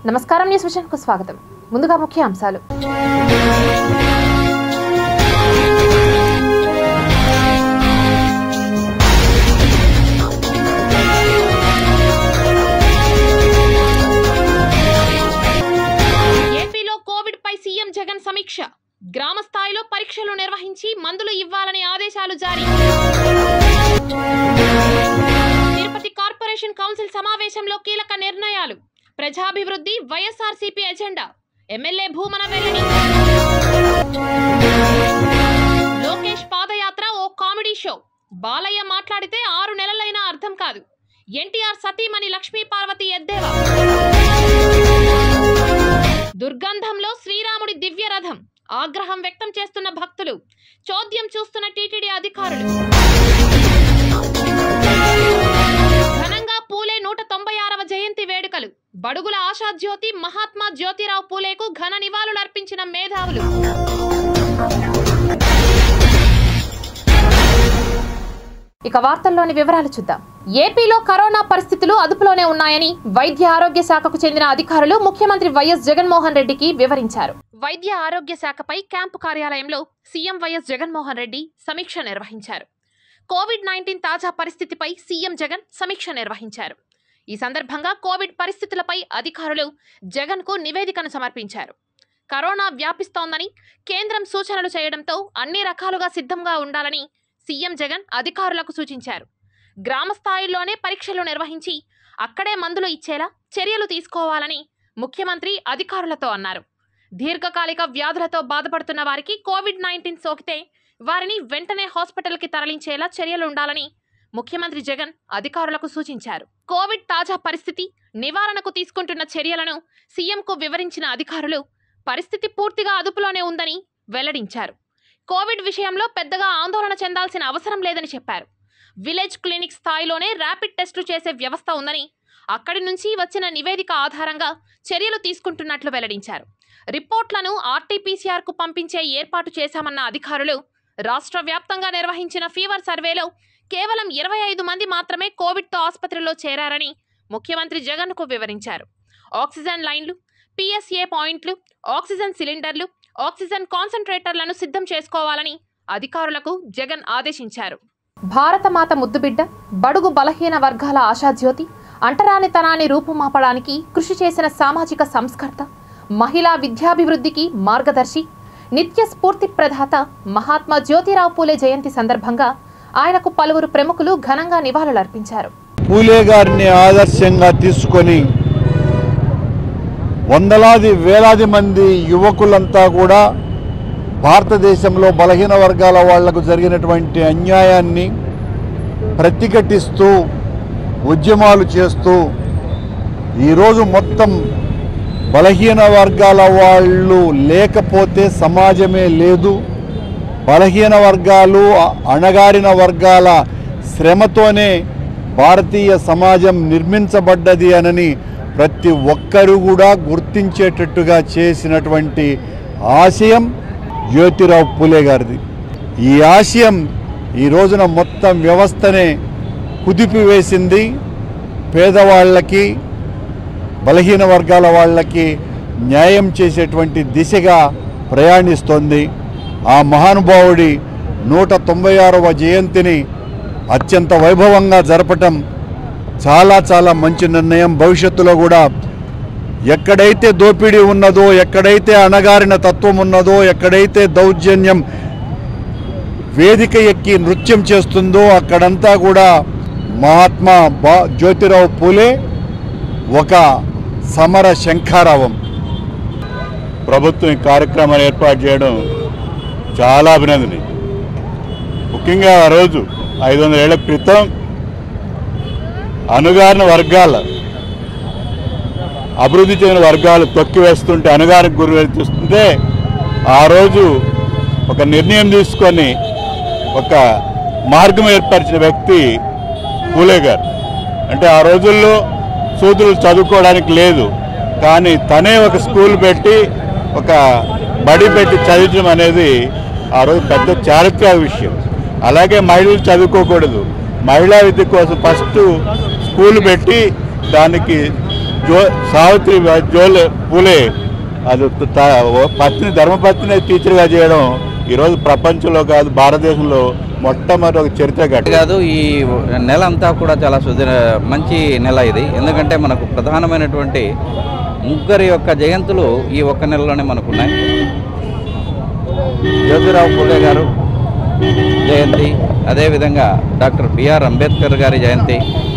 నమస్కారం news vision కు స్వాగతం ముందుగా ముఖ్య అంశాలు ఏపీలో కోవిడ్ పై సీఎం జగన్ సమీక్ష గ్రామ స్థాయిలో పరీక్షలు నిర్వహించి మందులు ఇవ్వాలని ఆదేశాలు జారీ తిరుపతి కార్పొరేషన్ కౌన్సిల్ సమావేశంలో కీలక నిర్ణయాలు ప్రజాభివృద్ధి వైఎస్ఆర్సీపీ ఎజెండా ఎమ్మెల్యే భూమన వెల్లడి లోకేష్ పాదయాత్ర ఓ కామెడీ షో బాలయ్య మాట్లాడితే ఆరు నెలలైనా అర్థం కాదు ఎన్టీఆర్ సతీమణి లక్ష్మీ పార్వతి ఎద్దేవా దుర్గంధంలో శ్రీరాముడి దివ్య రథం ఆగ్రహం వ్యక్తం చేస్తున్న భక్తులు చోద్యం చూస్తున్న టీటీడీ అధికారులు ఘనంగా పూలే నూట తొంభై ఆరవ జయంతి వేడుకలు బడుగుల ఆశాజ్యోతి మహాత్మా జ్యోతిరావు పూలేకు ఘన నివాళులర్పించిన మేధావులు ఇక వార్తల్లోని వివరాలు చూద్దాం ఏపీలో కరోనా పరిస్థితులు అదుపులోనే ఉన్నాయని వైద్య ఆరోగ్య శాఖకు చెందిన అధికారులు ముఖ్యమంత్రి వైఎస్ జగన్మోహన్ రెడ్డికి వివరించారు వైద్య ఆరోగ్య శాఖపై క్యాంపు కార్యాలయంలో సీఎం వైఎస్ జగన్మోహన్ రెడ్డి సమీక్ష నిర్వహించారు కోవిడ్ నైన్టీన్ తాజా పరిస్థితిపై సీఎం జగన్ సమీక్ష నిర్వహించారు ఈ సందర్భంగా కోవిడ్ పరిస్థితులపై అధికారులు జగన్కు నివేదికను సమర్పించారు కరోనా వ్యాపిస్తోందని కేంద్రం సూచనలు చేయడంతో అన్ని రకాలుగా సిద్ధంగా ఉండాలని సీఎం జగన్ అధికారులకు సూచించారు గ్రామ స్థాయిలోనే పరీక్షలు నిర్వహించి అక్కడే మందులు ఇచ్చేలా చర్యలు తీసుకోవాలని ముఖ్యమంత్రి అధికారులతో అన్నారు దీర్ఘకాలిక వ్యాధులతో బాధపడుతున్న వారికి కోవిడ్ నైన్టీన్ సోకితే వారిని వెంటనే హాస్పిటల్కి తరలించేలా చర్యలు ఉండాలని ముఖ్యమంత్రి జగన్ అధికారులకు సూచించారు కోవిడ్ తాజా పరిస్థితి నివారణకు తీసుకుంటున్న చర్యలను సీఎంకు వివరించిన అధికారులు పరిస్థితి పూర్తిగా అదుపులోనే ఉందని వెల్లడించారు కోవిడ్ విషయంలో పెద్దగా ఆందోళన చెందాల్సిన అవసరం లేదని చెప్పారు విలేజ్ క్లినిక్ స్థాయిలోనే ర్యాపిడ్ టెస్టులు చేసే వ్యవస్థ ఉందని అక్కడి నుంచి వచ్చిన నివేదిక ఆధారంగా చర్యలు తీసుకుంటున్నట్లు వెల్లడించారు రిపోర్ట్లను ఆర్టీపీసీఆర్కు పంపించే ఏర్పాటు చేశామన్న అధికారులు రాష్ట్ర వ్యాప్తంగా నిర్వహించిన ఫీవర్ సర్వేలో కేవలం ఇరవై ఐదు మంది మాత్రమే కోవిడ్తో ఆసుపత్రిలో చేరారని ముఖ్యమంత్రి జగన్కు వివరించారు ఆక్సిజన్ లైన్లు పిఎస్ఏ పాయింట్లు ఆక్సిజన్ సిలిండర్లు ఆక్సిజన్ కాన్సంట్రేటర్లను సిద్ధం చేసుకోవాలని అధికారులకు జగన్ ఆదేశించారు భారతమాత ముద్దుబిడ్డ బడుగు బలహీన వర్గాల ఆశాజ్యోతి అంటరానితనాన్ని రూపుమాపడానికి కృషి చేసిన సామాజిక సంస్కర్త మహిళా విద్యాభివృద్ధికి మార్గదర్శి నిత్య స్ఫూర్తి ప్రదాత మహాత్మా జ్యోతిరావు పూలే జయంతి సందర్భంగా ఆయనకు పలువురు ప్రముఖులు ఘనంగా నివాళులర్పించారు పూలే గారిని ఆదర్శంగా తీసుకొని వందలాది వేలాది మంది యువకులంతా కూడా భారతదేశంలో బలహీన వర్గాల వాళ్లకు జరిగినటువంటి అన్యాయాన్ని ప్రతిఘటిస్తూ ఉద్యమాలు చేస్తూ ఈరోజు మొత్తం బలహీన వర్గాల వాళ్ళు లేకపోతే సమాజమే లేదు బలహీన వర్గాలు అ- అణగారిన వర్గాల శ్రమతోనే భారతీయ సమాజం నిర్మించబడ్డది అనని ప్రతి ఒక్కరూ కూడా గుర్తించేటట్టుగా చేసినటువంటి ఆశయం జ్యోతిరావు పూలే గారిది ఈ ఆశయం ఈ రోజున మొత్తం వ్యవస్థనే కుదిపివేసింది పేదవాళ్ళకి బలహీన వర్గాల వాళ్ళకి న్యాయం చేసేటువంటి దిశగా ప్రయాణిస్తోంది ఆ మహానుభావుడి నూట తొంభై ఆరవ జయంతిని అత్యంత వైభవంగా జరపటం చాలా చాలా మంచి నిర్ణయం భవిష్యత్తులో కూడా ఎక్కడైతే దోపిడీ ఉన్నదో ఎక్కడైతే అణగారిన తత్వం ఉన్నదో ఎక్కడైతే దౌర్జన్యం వేదిక ఎక్కి నృత్యం చేస్తుందో అక్కడంతా కూడా మహాత్మా బా జ్యోతిరావు పూలే ఒక సమర శంఖారావం ప్రభుత్వం ఈ కార్యక్రమాన్ని ఏర్పాటు చేయడం చాలా అభినందనీయం ముఖ్యంగా ఆ రోజు ఐదు వందల ఏళ్ల క్రితం అణగారిన వర్గాల అభివృద్ధి చెందిన వర్గాలు తొక్కివేస్తుంటే అణగారికి గురి వేస్తుంటే ఆ రోజు ఒక నిర్ణయం తీసుకొని ఒక మార్గం ఏర్పరిచిన వ్యక్తి పూలే గారు అంటే ఆ రోజుల్లో సూదులు చదువుకోవడానికి లేదు కానీ తనే ఒక స్కూల్ పెట్టి ఒక బడి పెట్టి చదివించడం అనేది ఆ రోజు పెద్ద చారిత్రక విషయం అలాగే మహిళలు చదువుకోకూడదు మహిళా విద్య కోసం ఫస్ట్ స్కూల్ పెట్టి దానికి జో సావిత్రి జోలే పూలే అది త- ఓ పత్ని ధర్మపత్ని టీచర్గా చేయడం ఈరోజు ప్రపంచంలో కాదు భారతదేశంలో మొట్టమొదటి ఒక చరిత్ర ఘట్టం కాదు ఈ నెల అంతా కూడా చాలా సుదీర మంచి నెల ఇది ఎందుకంటే మనకు ప్రధానమైనటువంటి ముగ్గురి యొక్క జయంతులు ఈ ఒక్క నెలలోనే మనకున్నాయి జ్యోతిరావు పూలే గారు జయంతి అదేవిధంగా డాక్టర్ బిఆర్ అంబేద్కర్ గారి జయంతి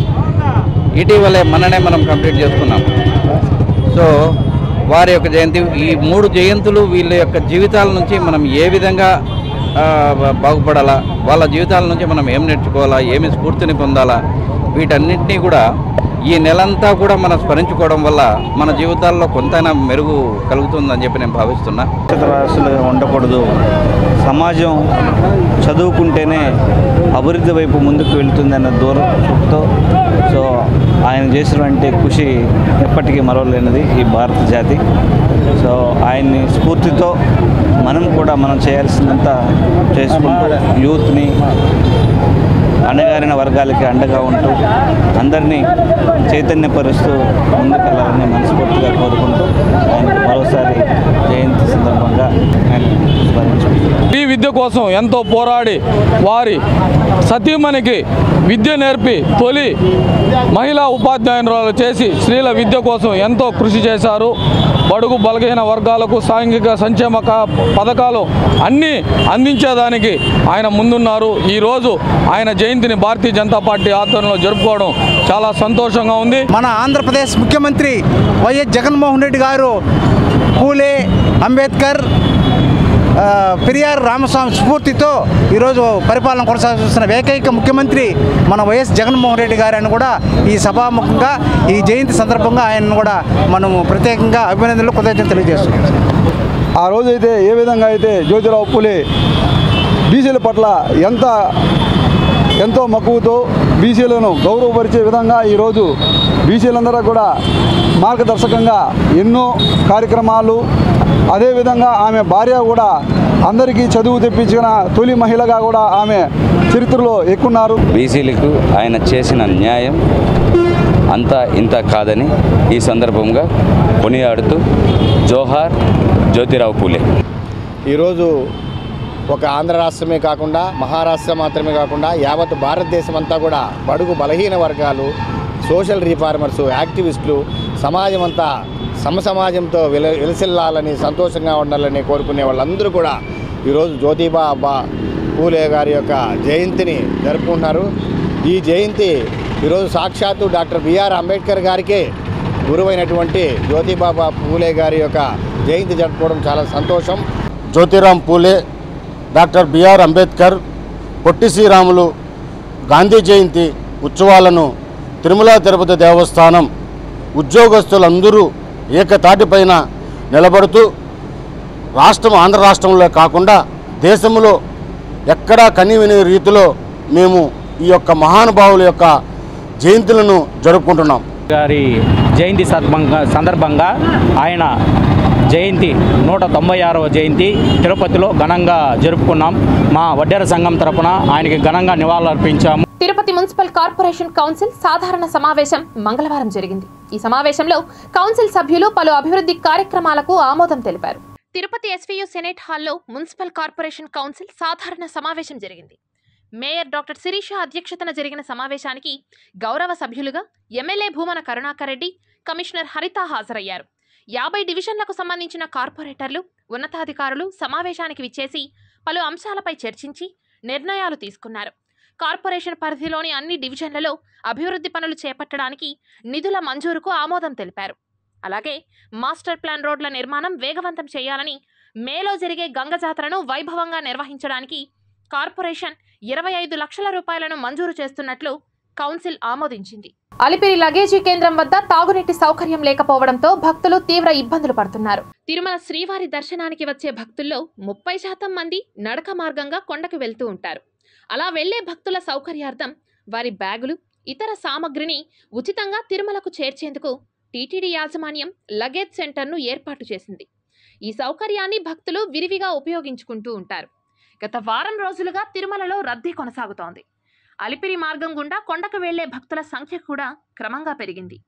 ఇటీవలే మననే మనం కంప్లీట్ చేసుకున్నాం సో వారి యొక్క జయంతి ఈ మూడు జయంతులు వీళ్ళ యొక్క జీవితాల నుంచి మనం ఏ విధంగా ఆ, బాగుపడాలా వాళ్ళ జీవితాల నుంచి మనం ఏం నేర్చుకోవాలా ఏమి స్ఫూర్తిని పొందాలా వీటన్నింటినీ కూడా ఈ నెలంతా కూడా మనం స్మరించుకోవడం వల్ల మన జీవితాల్లో కొంతైనా మెరుగు కలుగుతుందని చెప్పి నేను భావిస్తున్నా రాష్ట్రాలుగా ఉండకూడదు సమాజం చదువుకుంటేనే అభివృద్ధి వైపు ముందుకు వెళ్తుందన్న దూరంతో సో ఆయన చేసినటువంటి కృషి ఎప్పటికీ మరవలేనిది ఈ భారత జాతి సో ఆయన్ని స్ఫూర్తితో మనం కూడా మనం చేయాల్సిందంతా చేసుకుంటూ యూత్ని అణగారిన వర్గాలకి అండగా ఉంటూ అందరినీ చైతన్యపరుస్తూ ముందుకెళ్ళాలని మనస్ఫూర్తిగా కోరుకుంటూ ఆయన మరోసారి జయంతి సందర్భంగా ఆయన స్మరించుకుంటున్నాను ఈ విద్య కోసం ఎంతో పోరాడి వారి సతీమణికి విద్య నేర్పి తొలి మహిళా ఉపాధ్యాయురాలు చేసి స్త్రీల విద్య కోసం ఎంతో కృషి చేశారు బడుగు బలహీన వర్గాలకు సాంఘిక సంక్షేమ కా- పథకాలు అన్నీ అందించేదానికి ఆయన ముందున్నారు ఈరోజు ఆయన జయంతిని భారతీయ జనతా పార్టీ ఆధ్వర్యంలో జరుపుకోవడం చాలా సంతోషంగా ఉంది మన ఆంధ్రప్రదేశ్ ముఖ్యమంత్రి వైఎస్ జగన్మోహన్ రెడ్డి గారు పూలే అంబేద్కర్ ఆ, పెరియార్ రామస్వామి స్ఫూర్తితో ఈరోజు పరిపాలన కొనసాగిస్తున్న ఏకైక ముఖ్యమంత్రి మన వైఎస్ జగన్మోహన్ రెడ్డి గారని కూడా ఈ సభాముఖంగా ఈ జయంతి సందర్భంగా ఆయనను కూడా మనము ప్రత్యేకంగా అభినందనలు కృతజ్ఞతలు తెలియజేస్తున్నాం ఆ రోజైతే ఏ విధంగా అయితే జ్యోతిరావు పూలే బీసీల పట్ల ఎంత ఎంతో మక్కువతో బీసీలను గౌరవపరిచే విధంగా ఈరోజు బీసీలందరూ కూడా మార్గదర్శకంగా ఎన్నో కార్యక్రమాలు అదేవిధంగా ఆమె భార్య కూడా అందరికీ చదువు తెప్పించిన తొలి మహిళగా కూడా ఆమె చరిత్రలో ఎక్కున్నారు బీసీలకు ఆయన చేసిన న్యాయం అంతా ఇంత కాదని ఈ సందర్భంగా కొనియాడుతూ జోహార్ జ్యోతిరావు పూలే ఈరోజు ఒక ఆంధ్ర రాష్ట్రమే కాకుండా మహారాష్ట్ర మాత్రమే కాకుండా యావత్ భారతదేశం అంతా కూడా బడుగు బలహీన వర్గాలు సోషల్ రిఫార్మర్స్ యాక్టివిస్టులు సమాజం అంతా సమసమాజంతో వెల వెలసిల్లాలని సంతోషంగా ఉండాలని కోరుకునే వాళ్ళందరూ కూడా ఈరోజు జ్యోతిబా బా పూలే గారి యొక్క జయంతిని జరుపుకుంటున్నారు ఈ జయంతి ఈరోజు సాక్షాత్తు డాక్టర్ బిఆర్ అంబేద్కర్ గారికే గురువైనటువంటి జ్యోతిబాబా పూలే గారి యొక్క జయంతి జరుపుకోవడం చాలా సంతోషం జ్యోతిరామ్ పూలే డాక్టర్ బిఆర్ అంబేద్కర్ పొట్టి శ్రీరాములు గాంధీ జయంతి ఉత్సవాలను తిరుమల తిరుపతి దేవస్థానం ఉద్యోగస్తులందరూ ఏకతాటిపైన నిలబడుతూ రాష్ట్రం ఆంధ్ర రాష్ట్రంలో కాకుండా దేశంలో ఎక్కడా కనివిని రీతిలో మేము ఈ యొక్క మహానుభావుల యొక్క జయంతులను జరుపుకుంటున్నాం గారి జయంతి సందర్భంగా సందర్భంగా ఆయన జయంతి నూట తొంభై ఆరవ జయంతి తిరుపతిలో ఘనంగా జరుపుకున్నాం మా వడ్డేర సంఘం తరపున ఆయనకి ఘనంగా నివాళులర్పించాము తిరుపతి మున్సిపల్ కార్పొరేషన్ కౌన్సిల్ సాధారణ సమావేశం మంగళవారం జరిగింది ఈ సమావేశంలో కౌన్సిల్ సభ్యులు పలు అభివృద్ధి కార్యక్రమాలకు ఆమోదం తెలిపారు తిరుపతి ఎస్వీయు సెనేట్ హాల్లో మున్సిపల్ కార్పొరేషన్ కౌన్సిల్ సాధారణ సమావేశం జరిగింది మేయర్ డాక్టర్ శిరీష అధ్యక్షతన జరిగిన సమావేశానికి గౌరవ సభ్యులుగా ఎమ్మెల్యే భూమన కరుణాకర్ రెడ్డి కమిషనర్ హరిత హాజరయ్యారు యాభై డివిజన్లకు సంబంధించిన కార్పొరేటర్లు ఉన్నతాధికారులు సమావేశానికి విచ్చేసి పలు అంశాలపై చర్చించి నిర్ణయాలు తీసుకున్నారు కార్పొరేషన్ పరిధిలోని అన్ని డివిజన్లలో అభివృద్ధి పనులు చేపట్టడానికి నిధుల మంజూరుకు ఆమోదం తెలిపారు అలాగే మాస్టర్ ప్లాన్ రోడ్ల నిర్మాణం వేగవంతం చేయాలని మేలో జరిగే గంగ జాతరను వైభవంగా నిర్వహించడానికి కార్పొరేషన్ ఇరవై ఐదు లక్షల రూపాయలను మంజూరు చేస్తున్నట్లు కౌన్సిల్ ఆమోదించింది అలిపిరి లగేజీ కేంద్రం వద్ద తాగునీటి సౌకర్యం లేకపోవడంతో భక్తులు తీవ్ర ఇబ్బందులు పడుతున్నారు తిరుమల శ్రీవారి దర్శనానికి వచ్చే భక్తుల్లో ముప్పై శాతం మంది నడక మార్గంగా కొండకు వెళ్తూ ఉంటారు అలా వెళ్లే భక్తుల సౌకర్యార్థం వారి బ్యాగులు ఇతర సామగ్రిని ఉచితంగా తిరుమలకు చేర్చేందుకు టీటీడీ యాజమాన్యం లగేజ్ సెంటర్ను ఏర్పాటు చేసింది ఈ సౌకర్యాన్ని భక్తులు విరివిగా ఉపయోగించుకుంటూ ఉంటారు గత వారం రోజులుగా తిరుమలలో రద్దీ కొనసాగుతోంది అలిపిరి మార్గం గుండా కొండకు వెళ్లే భక్తుల సంఖ్య కూడా క్రమంగా పెరిగింది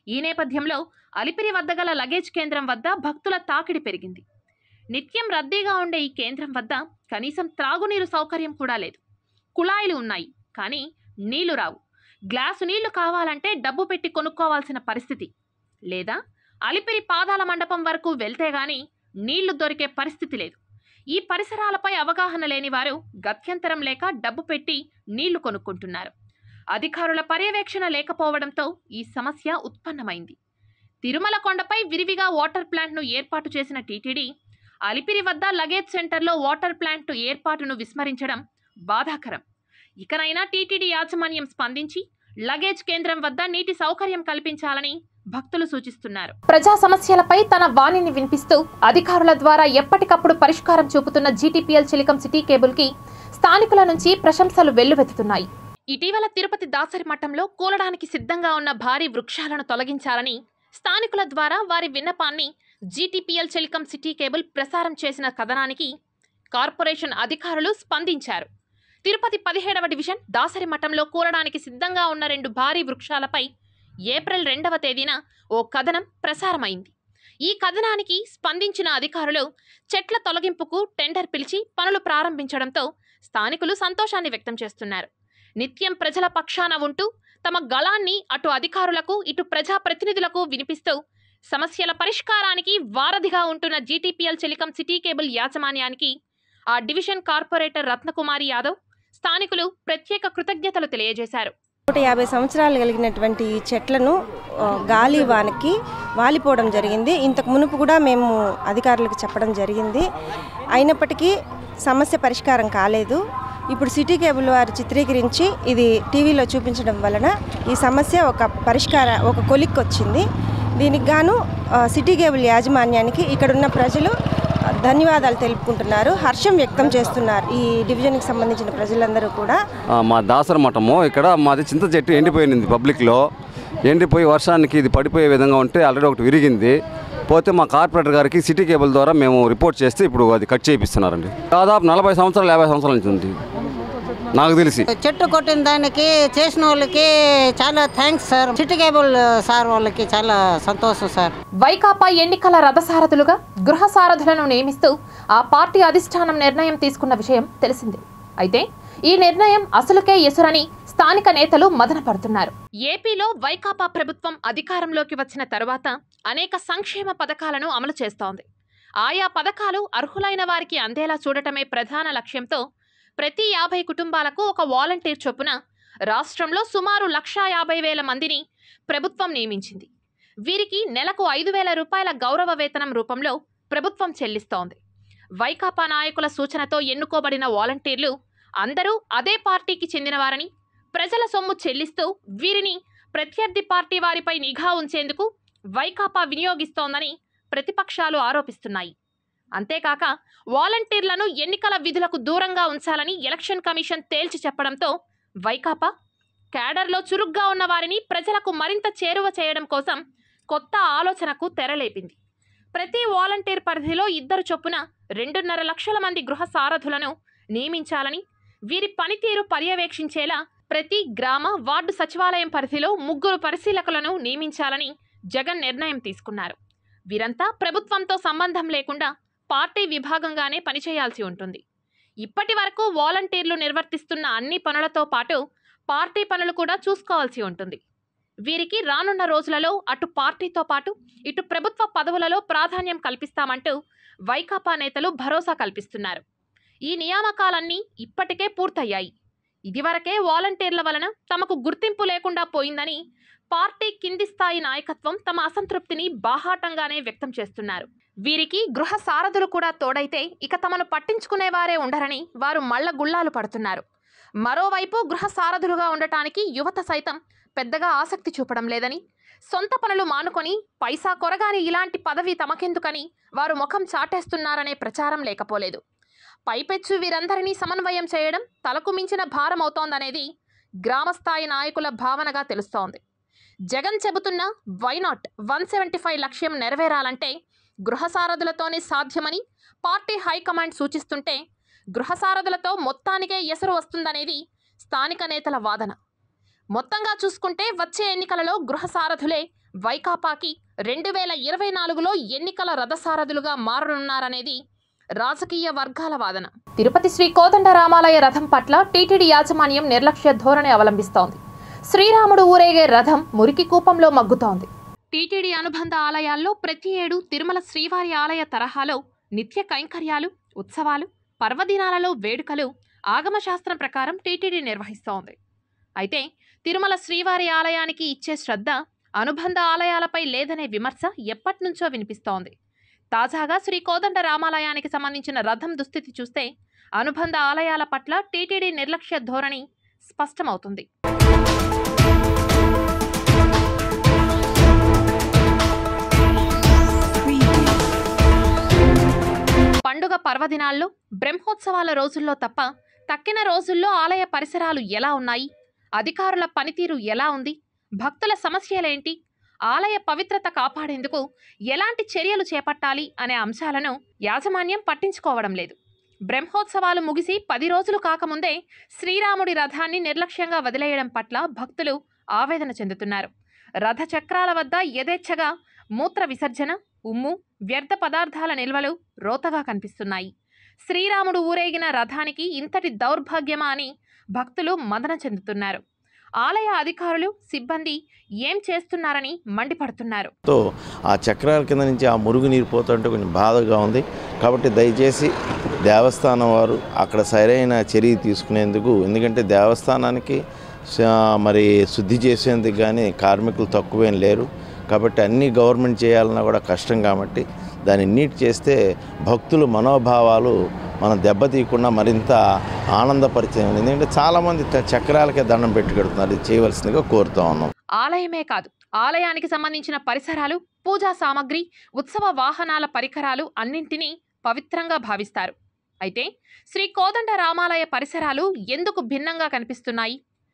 ఈ నేపథ్యంలో అలిపిరి వద్ద గల లగేజ్ కేంద్రం వద్ద భక్తుల తాకిడి పెరిగింది నిత్యం రద్దీగా ఉండే ఈ కేంద్రం వద్ద కనీసం త్రాగునీరు సౌకర్యం కూడా లేదు కుళాయిలు ఉన్నాయి కానీ నీళ్లు రావు గ్లాసు నీళ్లు కావాలంటే డబ్బు పెట్టి కొనుక్కోవాల్సిన పరిస్థితి లేదా అలిపిరి పాదాల మండపం వరకు వెళ్తే గాని నీళ్లు దొరికే పరిస్థితి లేదు ఈ పరిసరాలపై అవగాహన లేని వారు గత్యంతరం లేక డబ్బు పెట్టి నీళ్లు కొనుక్కుంటున్నారు అధికారుల పర్యవేక్షణ లేకపోవడంతో ఈ సమస్య ఉత్పన్నమైంది తిరుమల కొండపై విరివిగా వాటర్ ప్లాంట్ను ఏర్పాటు చేసిన టీటీడీ అలిపిరి వద్ద లగేజ్ సెంటర్లో వాటర్ ప్లాంట్ ఏర్పాటును విస్మరించడం బాధాకరం ఇకనైనా టీటీడీ యాజమాన్యం స్పందించి లగేజ్ కేంద్రం వద్ద నీటి సౌకర్యం కల్పించాలని భక్తులు సూచిస్తున్నారు ప్రజా సమస్యలపై తన వాణిని వినిపిస్తూ అధికారుల ద్వారా ఎప్పటికప్పుడు పరిష్కారం చూపుతున్న జీటీపీఎల్ చిలికం సిటీ కేబుల్ కి స్థానికుల నుంచి ప్రశంసలు వెల్లువెత్తుతున్నాయి ఇటీవల తిరుపతి దాసరి మఠంలో కూలడానికి సిద్ధంగా ఉన్న భారీ వృక్షాలను తొలగించాలని స్థానికుల ద్వారా వారి విన్నపాన్ని జీటీపీఎల్ చెలికం సిటీ కేబుల్ ప్రసారం చేసిన కథనానికి కార్పొరేషన్ అధికారులు స్పందించారు తిరుపతి పదిహేడవ డివిజన్ దాసరి మఠంలో కూలడానికి సిద్ధంగా ఉన్న రెండు భారీ వృక్షాలపై ఏప్రిల్ రెండవ తేదీన ఓ కథనం ప్రసారమైంది ఈ కథనానికి స్పందించిన అధికారులు చెట్ల తొలగింపుకు టెండర్ పిలిచి పనులు ప్రారంభించడంతో స్థానికులు సంతోషాన్ని వ్యక్తం చేస్తున్నారు నిత్యం ప్రజల పక్షాన ఉంటూ తమ గళాన్ని అటు అధికారులకు ఇటు ప్రజా ప్రతినిధులకు వినిపిస్తూ సమస్యల పరిష్కారానికి వారధిగా ఉంటున్న జీటీపీఎల్ చెలికం సిటీ కేబుల్ యాజమాన్యానికి ఆ డివిజన్ కార్పొరేటర్ రత్నకుమారి యాదవ్ స్థానికులు ప్రత్యేక కృతజ్ఞతలు తెలియజేశారు నూట యాభై సంవత్సరాలు కలిగినటువంటి ఈ చెట్లను ఆ, గాలి వానకి వాలిపోవడం జరిగింది ఇంతకు మునుపు కూడా మేము అధికారులకు చెప్పడం జరిగింది అయినప్పటికీ సమస్య పరిష్కారం కాలేదు ఇప్పుడు సిటీ కేబుల్ వారు చిత్రీకరించి ఇది టీవీలో చూపించడం వలన ఈ సమస్య ఒక పరిష్కార ఒక కొలిక్ వచ్చింది దీనికి గాను ఆ, సిటీ కేబుల్ యాజమాన్యానికి ఇక్కడున్న ప్రజలు ధన్యవాదాలు తెలుపుకుంటున్నారు హర్షం వ్యక్తం చేస్తున్నారు ఈ డివిజన్కి సంబంధించిన ప్రజలందరూ కూడా ఆ, మా దాసర మఠము ఇక్కడ మాది చింత చెట్టు ఎండిపోయింది పబ్లిక్లో ఎండిపోయి వర్షానికి ఇది పడిపోయే విధంగా ఉంటే ఆల్రెడీ ఒకటి విరిగింది పోతే మా కార్పొరేటర్ గారికి సిటీ కేబుల్ ద్వారా మేము రిపోర్ట్ చేస్తే ఇప్పుడు అది కట్ చేయిస్తున్నారండి దాదాపు నలభై సంవత్సరాలు యాభై సంవత్సరాల నుంచి ఉంది నాకు తెలిసి చెట్టు కొట్టిన దానికి చేసిన వాళ్ళకి చాలా thanks sir city cable sir వాళ్ళకి చాలా సంతోషం సార్ వైకాపా ఎన్నికల రథసారథులుగా గృహ సారథులను నియమిస్తూ ఆ పార్టీ అధిష్టానం నిర్ణయం తీసుకున్న విషయం తెలిసిందే అయితే ఈ నిర్ణయం అసలుకే ఎసురని స్థానిక నేతలు మదన పడుతున్నారు ఏపీలో వైకాపా ప్రభుత్వం అధికారంలోకి వచ్చిన తరువాత అనేక సంక్షేమ పథకాలను అమలు చేస్తోంది ఆయా పథకాలు అర్హులైన వారికి అందేలా చూడటమే ప్రధాన లక్ష్యంతో ప్రతి యాభై కుటుంబాలకు ఒక వాలంటీర్ చొప్పున రాష్ట్రంలో సుమారు లక్షా యాభై వేల మందిని ప్రభుత్వం నియమించింది వీరికి నెలకు ఐదు వేల రూపాయల గౌరవ వేతనం రూపంలో ప్రభుత్వం చెల్లిస్తోంది వైకాపా నాయకుల సూచనతో ఎన్నుకోబడిన వాలంటీర్లు అందరూ అదే పార్టీకి చెందినవారని ప్రజల సొమ్ము చెల్లిస్తూ వీరిని ప్రత్యర్థి పార్టీ వారిపై నిఘా ఉంచేందుకు వైకాపా వినియోగిస్తోందని ప్రతిపక్షాలు ఆరోపిస్తున్నాయి అంతేకాక వాలంటీర్లను ఎన్నికల విధులకు దూరంగా ఉంచాలని ఎలక్షన్ కమిషన్ తేల్చి చెప్పడంతో వైకాపా క్యాడర్లో చురుగ్గా ఉన్న వారిని ప్రజలకు మరింత చేరువ చేయడం కోసం కొత్త ఆలోచనకు తెరలేపింది ప్రతి వాలంటీర్ పరిధిలో ఇద్దరు చొప్పున రెండున్నర లక్షల మంది గృహ సారథులను నియమించాలని వీరి పనితీరు పర్యవేక్షించేలా ప్రతి గ్రామ వార్డు సచివాలయం పరిధిలో ముగ్గురు పరిశీలకులను నియమించాలని జగన్ నిర్ణయం తీసుకున్నారు వీరంతా ప్రభుత్వంతో సంబంధం లేకుండా పార్టీ విభాగంగానే పనిచేయాల్సి ఉంటుంది ఇప్పటి వరకు వాలంటీర్లు నిర్వర్తిస్తున్న అన్ని పనులతో పాటు పార్టీ పనులు కూడా చూసుకోవాల్సి ఉంటుంది వీరికి రానున్న రోజులలో అటు పార్టీతో పాటు ఇటు ప్రభుత్వ పదవులలో ప్రాధాన్యం కల్పిస్తామంటూ వైకాపా నేతలు భరోసా కల్పిస్తున్నారు ఈ నియామకాలన్నీ ఇప్పటికే పూర్తయ్యాయి ఇదివరకే వాలంటీర్ల వలన తమకు గుర్తింపు లేకుండా పోయిందని పార్టీ కింది స్థాయి నాయకత్వం తమ అసంతృప్తిని బాహాటంగానే వ్యక్తం చేస్తున్నారు వీరికి గృహ సారథులు కూడా తోడైతే ఇక తమను పట్టించుకునేవారే ఉండరని వారు మళ్ళ గుళ్ళాలు పడుతున్నారు మరోవైపు గృహ సారథులుగా ఉండటానికి యువత సైతం పెద్దగా ఆసక్తి చూపడం లేదని సొంత పనులు మానుకొని పైసా కొరగాని ఇలాంటి పదవి తమకెందుకని వారు ముఖం చాటేస్తున్నారనే ప్రచారం లేకపోలేదు పైపెచ్చు వీరందరినీ సమన్వయం చేయడం తలకు మించిన భారం అవుతోందనేది గ్రామస్థాయి నాయకుల భావనగా తెలుస్తోంది జగన్ చెబుతున్న వైనాట్ వన్ సెవెంటీ ఫైవ్ లక్ష్యం నెరవేరాలంటే గృహసారథులతోనే సాధ్యమని పార్టీ హైకమాండ్ సూచిస్తుంటే గృహసారథులతో మొత్తానికే ఎసరు వస్తుందనేది స్థానిక నేతల వాదన మొత్తంగా చూసుకుంటే వచ్చే ఎన్నికలలో గృహసారథులే వైకాపాకి రెండు వేల ఇరవై నాలుగులో ఎన్నికల రథసారథులుగా మారనున్నారనేది రాజకీయ వర్గాల వాదన తిరుపతి శ్రీ కోదండ రామాలయ రథం పట్ల టీటీడీ యాజమాన్యం నిర్లక్ష్య ధోరణి అవలంబిస్తోంది శ్రీరాముడు ఊరేగే రథం మురికి కూపంలో మగ్గుతోంది టీటీడీ అనుబంధ ఆలయాల్లో ప్రతి ఏడు తిరుమల శ్రీవారి ఆలయ తరహాలో నిత్య కైంకర్యాలు ఉత్సవాలు పర్వదినాలలో వేడుకలు ఆగమశాస్త్రం ప్రకారం టీటీడీ నిర్వహిస్తోంది అయితే తిరుమల శ్రీవారి ఆలయానికి ఇచ్చే శ్రద్ధ అనుబంధ ఆలయాలపై లేదనే విమర్శ ఎప్పటినుంచో వినిపిస్తోంది తాజాగా శ్రీ కోదండ రామాలయానికి సంబంధించిన రథం దుస్థితి చూస్తే అనుబంధ ఆలయాల పట్ల టీటీడీ నిర్లక్ష్య ధోరణి స్పష్టమవుతుంది పండుగ పర్వదినాల్లో బ్రహ్మోత్సవాల రోజుల్లో తప్ప తక్కిన రోజుల్లో ఆలయ పరిసరాలు ఎలా ఉన్నాయి అధికారుల పనితీరు ఎలా ఉంది భక్తుల సమస్యలేంటి ఆలయ పవిత్రత కాపాడేందుకు ఎలాంటి చర్యలు చేపట్టాలి అనే అంశాలను యాజమాన్యం పట్టించుకోవడం లేదు బ్రహ్మోత్సవాలు ముగిసి పది రోజులు కాకముందే శ్రీరాముడి రథాన్ని నిర్లక్ష్యంగా వదిలేయడం పట్ల భక్తులు ఆవేదన చెందుతున్నారు రథ చక్రాల వద్ద యథేచ్ఛగా మూత్ర విసర్జన ఉమ్ము వ్యర్థ పదార్థాల నిల్వలు రోతగా కనిపిస్తున్నాయి శ్రీరాముడు ఊరేగిన రథానికి ఇంతటి దౌర్భాగ్యమా అని భక్తులు మదన చెందుతున్నారు ఆలయ అధికారులు సిబ్బంది ఏం చేస్తున్నారని మండిపడుతున్నారు తో ఆ చక్రాల కింద నుంచి ఆ మురుగు నీరు పోతుంటే కొంచెం బాధగా ఉంది కాబట్టి దయచేసి దేవస్థానం వారు అక్కడ సరైన చర్య తీసుకునేందుకు ఎందుకంటే దేవస్థానానికి స- మరి శుద్ధి చేసేందుకు కానీ కార్మికులు తక్కువేం లేరు కాబట్టి అన్నీ గవర్నమెంట్ చేయాలన్నా కూడా కష్టం కాబట్టి దాన్ని నీట్ చేస్తే భక్తుల మనోభావాలు మనం దెబ్బతీయకుండా మరింత ఆనందపరిచే ఎందుకంటే చాలామంది త- చక్రాలకే దండం పెట్టి కడుతున్నారు ఇది చేయవలసిందిగా కోరుతా ఉన్నాం ఆలయమే కాదు ఆలయానికి సంబంధించిన పరిసరాలు పూజా సామగ్రి ఉత్సవ వాహనాల పరికరాలు అన్నింటినీ పవిత్రంగా భావిస్తారు అయితే శ్రీ కోదండ రామాలయ పరిసరాలు ఎందుకు భిన్నంగా కనిపిస్తున్నాయి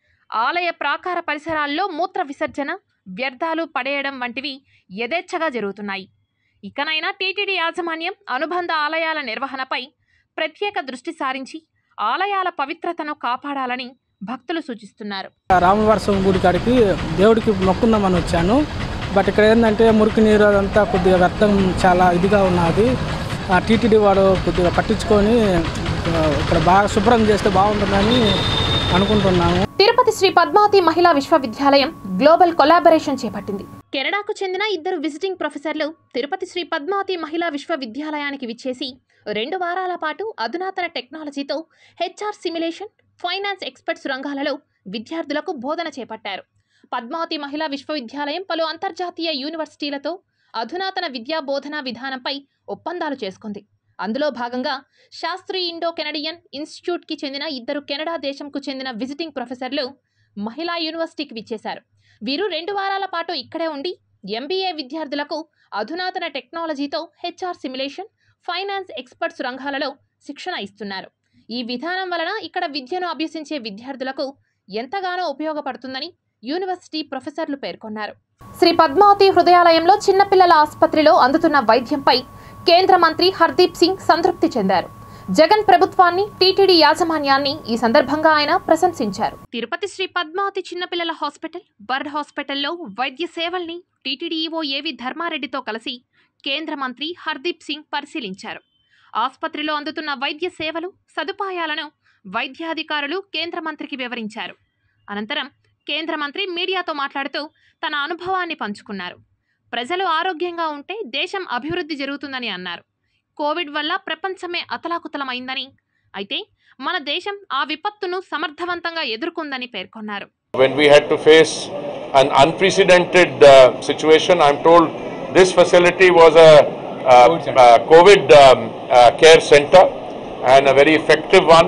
ఆలయ ప్రాకార పరిసరాల్లో మూత్ర విసర్జన వ్యర్థాలు పడేయడం వంటివి యథేచ్ఛగా జరుగుతున్నాయి ఇకనైనా టీటీడీ యాజమాన్యం అనుబంధ ఆలయాల నిర్వహణపై ప్రత్యేక దృష్టి సారించి ఆలయాల పవిత్రతను కాపాడాలని భక్తులు సూచిస్తున్నారు రామవారసం గుడి కాడికి దేవుడికి మొక్కుందామని వచ్చాను బట్ ఇక్కడ ఏంటంటే మురికి నీరు అదంతా కొద్దిగా వ్యర్థం చాలా ఇదిగా ఉన్నది ఆ టీటీడీ వాడు కొద్దిగా పట్టించుకొని ఆ, ఇక్కడ బాగా శుభ్రం చేస్తే బాగుంటుందని అనుకుంటున్నాము తిరుపతి శ్రీ పద్మావతి మహిళా విశ్వవిద్యాలయం గ్లోబల్ కొలాబరేషన్ చేపట్టింది కెనడాకు చెందిన ఇద్దరు విజిటింగ్ ప్రొఫెసర్లు తిరుపతి శ్రీ పద్మావతి మహిళా విశ్వవిద్యాలయానికి విచ్చేసి రెండు వారాల పాటు అధునాతన టెక్నాలజీతో హెచ్ఆర్ సిమ్యులేషన్ ఫైనాన్స్ ఎక్స్పర్ట్స్ రంగాలలో విద్యార్థులకు బోధన చేపట్టారు పద్మావతి మహిళా విశ్వవిద్యాలయం పలు అంతర్జాతీయ యూనివర్సిటీలతో అధునాతన విద్యా బోధనా విధానంపై ఒప్పందాలు చేసుకుంది అందులో భాగంగా శాస్త్రి ఇండో కెనడియన్ ఇన్స్టిట్యూట్కి చెందిన ఇద్దరు కెనడా దేశంకు చెందిన విజిటింగ్ ప్రొఫెసర్లు మహిళా యూనివర్సిటీకి విచ్చేశారు వీరు రెండు వారాల పాటు ఇక్కడే ఉండి ఎంబీఏ విద్యార్థులకు అధునాతన టెక్నాలజీతో హెచ్ఆర్ సిమ్యులేషన్ ఫైనాన్స్ ఎక్స్పర్ట్స్ రంగాలలో శిక్షణ ఇస్తున్నారు ఈ విధానం వలన ఇక్కడ విద్యను అభ్యసించే విద్యార్థులకు ఎంతగానో ఉపయోగపడుతుందని యూనివర్సిటీ ప్రొఫెసర్లు పేర్కొన్నారు శ్రీ పద్మావతి హృదయాలయంలో చిన్నపిల్లల ఆసుపత్రిలో అందుతున్న వైద్యంపై కేంద్ర మంత్రి హర్దీప్ సింగ్ సంతృప్తి చెందారు జగన్ ప్రభుత్వాన్ని టీటీడీ యాజమాన్యాన్ని ఈ సందర్భంగా ఆయన ప్రశంసించారు తిరుపతి శ్రీ పద్మావతి చిన్నపిల్లల హాస్పిటల్ బర్డ్ హాస్పిటల్లో వైద్య సేవల్ని టీటీడీ ఈవో ఏవి ధర్మారెడ్డితో కలిసి కేంద్ర మంత్రి హర్దీప్ సింగ్ పరిశీలించారు ఆసుపత్రిలో అందుతున్న వైద్య సేవలు సదుపాయాలను వైద్యాధికారులు కేంద్ర మంత్రికి వివరించారు అనంతరం కేంద్ర మంత్రి మీడియాతో మాట్లాడుతూ తన అనుభవాన్ని పంచుకున్నారు ప్రజలు ఆరోగ్యంగా ఉంటే దేశం అభివృద్ధి జరుగుతుందని అన్నారు కోవిడ్ వల్ల ప్రపంచమే అతలాకుతలమైందని అయితే మన దేశం ఆ విపత్తును సమర్థవంతంగా ఎదుర్కొందని పేర్కొన్నారు When we had to face an unprecedented uh, situation, I'm told this facility was a uh, uh, COVID um, uh, care center and a very effective one.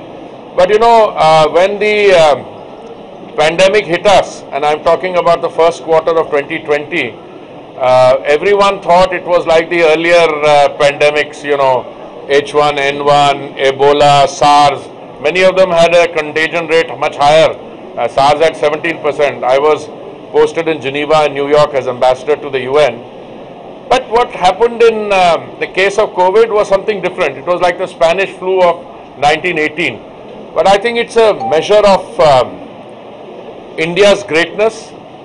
But you know, uh, when the um, pandemic hit us, and I'm talking about the first quarter of 2020, uh, everyone thought it was like the earlier uh, pandemics, you know, H1N1, Ebola, SARS. Many of them had a contagion rate much higher. Uh, SARS at 17%. I was posted in Geneva and New York as ambassador to the UN. But what happened in um, the case of COVID was something different. It was like the Spanish flu of 1918. But I think it's a measure of um, India's greatness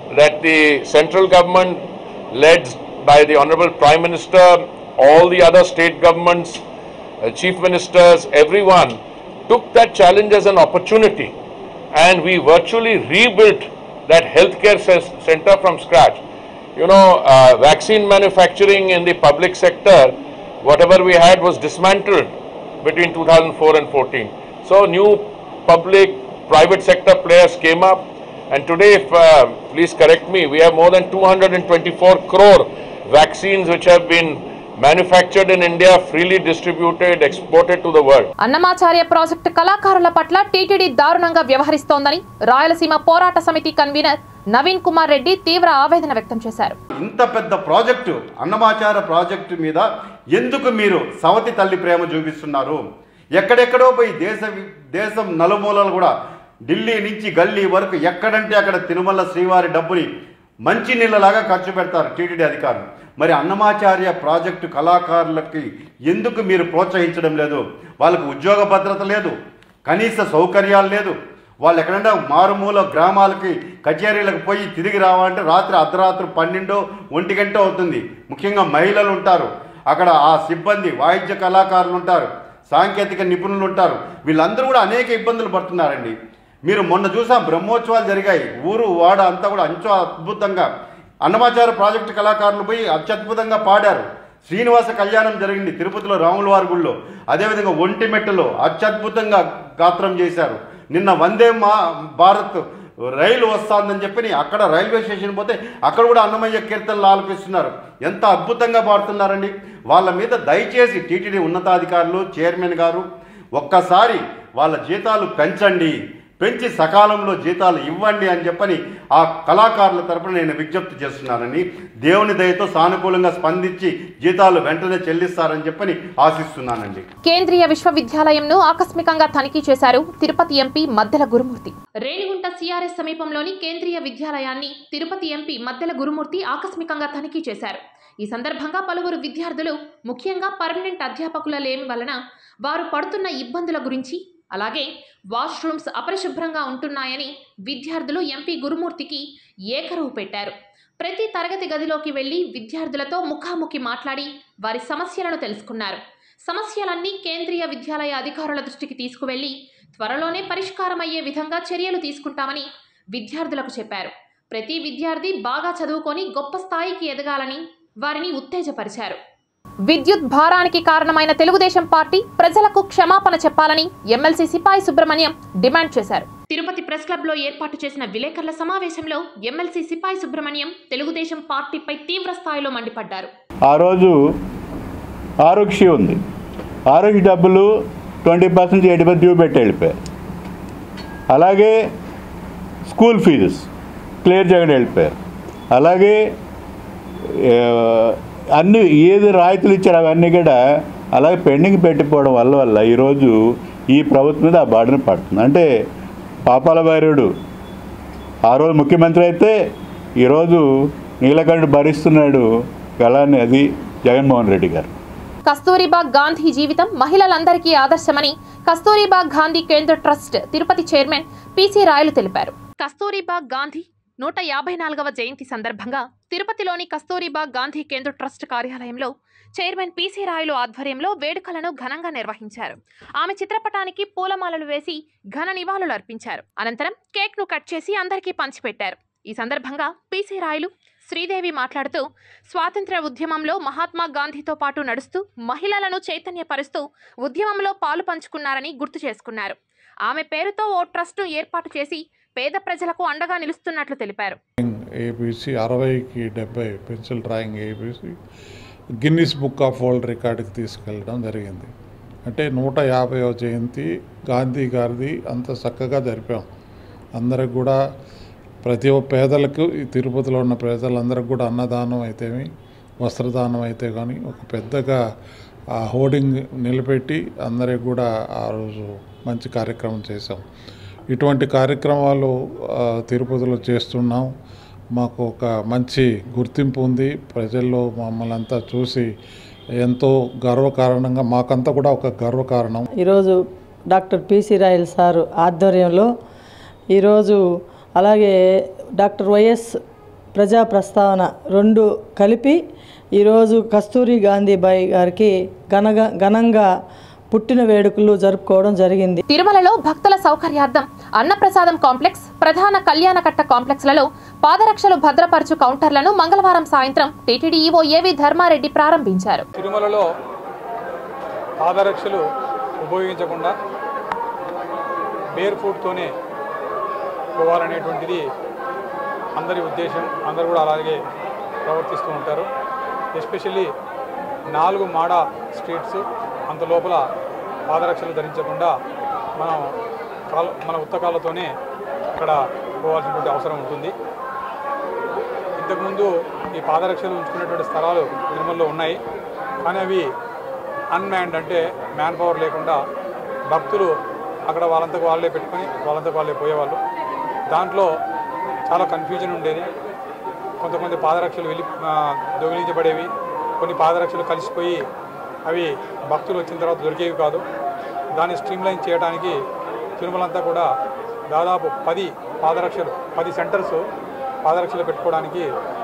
that the central government, led by the Honorable Prime Minister, all the other state governments, uh, chief ministers, everyone took that challenge as an opportunity and we virtually rebuilt that healthcare ce- center from scratch. You know, uh, vaccine manufacturing in the public sector, whatever we had was dismantled between 2004 and 14. So new public, private sector players came up and today, if, uh, please correct me, we have more than 224 crore vaccines which have been manufactured in India, freely distributed, exported to the world. Annamacharya project కళాకారుల పట్ల TTD దారుణంగా వ్యవహరిస్తోందని రాయలసీమ పోరాట సమితి convener Naveen Kumar Reddy తీవ్ర ఆవేదన వ్యక్తం చేశారు ఇంత పెద్ద ప్రాజెక్టు అన్నమాచార ప్రాజెక్టు మీద ఎందుకు మీరు సవతి తల్లి ప్రేమ చూపిస్తున్నారు ఎక్కడెక్కడో పోయి దేశ దేశం నలుమూలలు కూడా ఢిల్లీ నుంచి గల్లీ వరకు ఎక్కడంటే అక్కడ తిరుమల శ్రీవారి డబ్బుని మంచి నీళ్ళలాగా ఖర్చు పెడతారు టీటీడీ అధికారులు మరి అన్నమాచార్య ప్రాజెక్టు కళాకారులకి ఎందుకు మీరు ప్రోత్సహించడం లేదు వాళ్ళకు ఉద్యోగ భద్రత లేదు కనీస సౌకర్యాలు లేదు వాళ్ళు ఎక్కడంటే మారుమూల గ్రామాలకి కచేరీలకు పోయి తిరిగి రావాలంటే రాత్రి అర్ధరాత్రి పన్నెండో ఒంటి గంట అవుతుంది ముఖ్యంగా మహిళలు ఉంటారు అక్కడ ఆ సిబ్బంది వాయిద్య కళాకారులు ఉంటారు సాంకేతిక నిపుణులు ఉంటారు వీళ్ళందరూ కూడా అనేక ఇబ్బందులు పడుతున్నారండి మీరు మొన్న చూసాం బ్రహ్మోత్సవాలు జరిగాయి ఊరు వాడ అంతా కూడా అంచు అద్భుతంగా అన్నమాచార ప్రాజెక్టు కళాకారులు పోయి అత్యద్భుతంగా పాడారు శ్రీనివాస కళ్యాణం జరిగింది తిరుపతిలో రాముల వారి గుళ్ళో అదేవిధంగా ఒంటిమెట్టలో అత్యద్భుతంగా గాత్రం చేశారు నిన్న వందే మా భారత్ రైలు వస్తుందని చెప్పి అక్కడ రైల్వే స్టేషన్ పోతే అక్కడ కూడా అన్నమయ్య కీర్తనలు ఆలపిస్తున్నారు ఎంత అద్భుతంగా పాడుతున్నారండి వాళ్ళ మీద దయచేసి టీటీడీ ఉన్నతాధికారులు చైర్మన్ గారు ఒక్కసారి వాళ్ళ జీతాలు పెంచండి పెంచి సకాలంలో జీతాలు ఇవ్వండి అని చెప్పని ఆ కళాకారుల తరపున నేను విజ్ఞప్తి చేస్తున్నానని దేవుని దయతో సానుకూలంగా స్పందించి జీతాలు వెంటనే చెల్లిస్తారని చెప్పని ఆశిస్తున్నానండి కేంద్రీయ విశ్వవిద్యాలయంను ఆకస్మికంగా తనిఖీ చేశారు తిరుపతి ఎంపీ మద్దెల గురుమూర్తి రేణిగుంట సిఆర్ఎస్ సమీపంలోని కేంద్రీయ విద్యాలయాన్ని తిరుపతి ఎంపీ మద్దెల గురుమూర్తి ఆకస్మికంగా తనిఖీ చేశారు ఈ సందర్భంగా పలువురు విద్యార్థులు ముఖ్యంగా పర్మనెంట్ అధ్యాపకుల లేమి వలన వారు పడుతున్న ఇబ్బందుల గురించి అలాగే వాష్రూమ్స్ అపరిశుభ్రంగా ఉంటున్నాయని విద్యార్థులు ఎంపీ గురుమూర్తికి ఏకరువు పెట్టారు ప్రతి తరగతి గదిలోకి వెళ్లి విద్యార్థులతో ముఖాముఖి మాట్లాడి వారి సమస్యలను తెలుసుకున్నారు సమస్యలన్నీ కేంద్రీయ విద్యాలయ అధికారుల దృష్టికి తీసుకువెళ్లి త్వరలోనే పరిష్కారమయ్యే విధంగా చర్యలు తీసుకుంటామని విద్యార్థులకు చెప్పారు ప్రతి విద్యార్థి బాగా చదువుకొని గొప్ప స్థాయికి ఎదగాలని వారిని ఉత్తేజపరిచారు విద్యుత్ భారానికి కారణమైన తెలుగుదేశం పార్టీ ప్రజలకు క్షమాపణ చెప్పాలని ఎమ్మెల్సీ సిపాయి సుబ్రహ్మణ్యం డిమాండ్ చేశారు తిరుపతి ప్రెస్ క్లబ్ లో ఏర్పాటు చేసిన విలేకరుల సమావేశంలో ఎమ్మెల్సీ సిపాయి సుబ్రహ్మణ్యం తెలుగుదేశం పార్టీపై తీవ్ర స్థాయిలో మండిపడ్డారు ఆ రోజు ఆరోగ్య ఉంది ఆరోగ్య డబ్బులు twenty percent eighty percent due పెట్టి వెళ్ళిపోయారు అలాగే స్కూల్ ఫీజెస్ క్లియర్ చేయడం వెళ్ళిపోయారు అలాగే ఆ, అన్ని ఏది రాయితీలు ఇచ్చారో అవన్నీ కూడా అలాగే పెండింగ్ పెట్టిపోవడం వల్ల వల్ల ఈరోజు ఈ ప్రభుత్వం మీద ఆ బాధన పడుతుంది అంటే పాపాల భైరవుడు ఆ రోజు ముఖ్యమంత్రి అయితే ఈరోజు నీలకంఠ భరిస్తున్నాడు అలానే అది జగన్మోహన్ రెడ్డి గారు కస్తూరిబా గాంధీ జీవితం మహిళలందరికీ ఆదర్శమని కస్తూరిబా గాంధీ కేంద్ర trust Tirupati chairman PC Rayalu తెలిపారు కస్తూరిబా గాంధీ నూట యాభై నాలుగవ జయంతి సందర్భంగా తిరుపతిలోని కస్తూరిబా గాంధీ కేంద్ర ట్రస్ట్ కార్యాలయంలో చైర్మన్ పిసి రాయలు ఆధ్వర్యంలో వేడుకలను ఘనంగా నిర్వహించారు ఆమె చిత్రపటానికి పూలమాలలు వేసి ఘన నివాళులు అర్పించారు అనంతరం కేక్ ను కట్ చేసి అందరికీ పంచిపెట్టారు ఈ సందర్భంగా పిసి రాయలు శ్రీదేవి మాట్లాడుతూ స్వాతంత్ర్య ఉద్యమంలో మహాత్మా గాంధీతో పాటు నడుస్తూ మహిళలను చైతన్యపరుస్తూ ఉద్యమంలో పాలు పంచుకున్నారని గుర్తు చేసుకున్నారు ఆమె పేరుతో ఓ ట్రస్ట్ను ఏర్పాటు చేసి పేద ప్రజలకు అండగా నిలుస్తున్నట్లు తెలిపారు ఏబీసీ అరవైకి డెబ్బై pencil drawing ABC Guinness book of world రికార్డుకి తీసుకెళ్ళడం జరిగింది అంటే నూట యాభైవ జయంతి గాంధీ గారిది అంత చక్కగా జరిపాం అందరికి కూడా ప్రతి ఒక్క పేదలకు ఈ తిరుపతిలో ఉన్న ప్రజలందరికీ కూడా అన్నదానం అయితేమి వస్త్రదానం అయితే కానీ ఒక పెద్దగా ఆ హోర్డింగ్ నిలబెట్టి అందరికి కూడా ఆ రోజు మంచి కార్యక్రమం చేశాం ఇటువంటి కార్యక్రమాలు ఆ, తిరుపతిలో చేస్తున్నాం మాకు ఒక మంచి గుర్తింపు ఉంది ప్రజల్లో మమ్మల్ని అంతా చూసి ఎంతో గర్వకారణంగా మాకంతా కూడా ఒక గర్వకారణం ఈరోజు డాక్టర్ పిసి రాయల్ సారు ఆధ్వర్యంలో ఈరోజు అలాగే డాక్టర్ వైఎస్ ప్రజా ప్రస్తావన రెండు కలిపి ఈరోజు కస్తూరి గాంధీబాయి గారికి ఘనగా ఘనంగా పుట్టిన వేడుకలు జరుపుకోవడం జరిగింది తిరుమలలో భక్తుల సౌకర్యార్థం అన్నప్రసాదం కాంప్లెక్స్ ప్రధాన కళ్యాణకట్ట కాంప్లెక్స్లలో పాదరక్షలు భద్రపరచు కౌంటర్లను మంగళవారం సాయంత్రం టీటీడీ ఈవో ఏవి ధర్మారెడ్డి ప్రారంభించారు తిరుమలలో పాదరక్షలు ఉపయోగించకుండా బేర్ ఫుట్తోనే పోవాలనేటువంటిది అందరి ఉద్దేశం అందరూ కూడా అలాగే ప్రవర్తిస్తూ ఉంటారు ఎస్పెషల్లీ నాలుగు మాడ స్ట్రీట్స్ అంత లోపల పాదరక్షలు ధరించకుండా మనం కాల మన ఉత్తకాలతోనే అక్కడ పోవాల్సినటువంటి అవసరం ఉంటుంది ఇంతకుముందు ఈ పాదరక్షలు ఉంచుకునేటువంటి స్థలాలు తిరుమలలో ఉన్నాయి కానీ అవి అన్మ్యాన్డ్ అంటే మ్యాన్ పవర్ లేకుండా భక్తులు అక్కడ వాళ్ళంతకు వాళ్ళే పెట్టుకొని వాళ్ళంతకు వాళ్ళే పోయేవాళ్ళు దాంట్లో చాలా కన్ఫ్యూజన్ ఉండేది కొంతమంది పాదరక్షలు వెళ్ళి ఆ, దొంగిలించబడేవి కొన్ని పాదరక్షలు కలిసిపోయి అవి భక్తులు వచ్చిన తర్వాత దొరికేవి కాదు దాన్ని స్ట్రీమ్లైన్ చేయడానికి తిరుమలంతా కూడా దాదాపు పది పాదరక్షలు పది సెంటర్స్ పాదరక్షలు పెట్టుకోవడానికి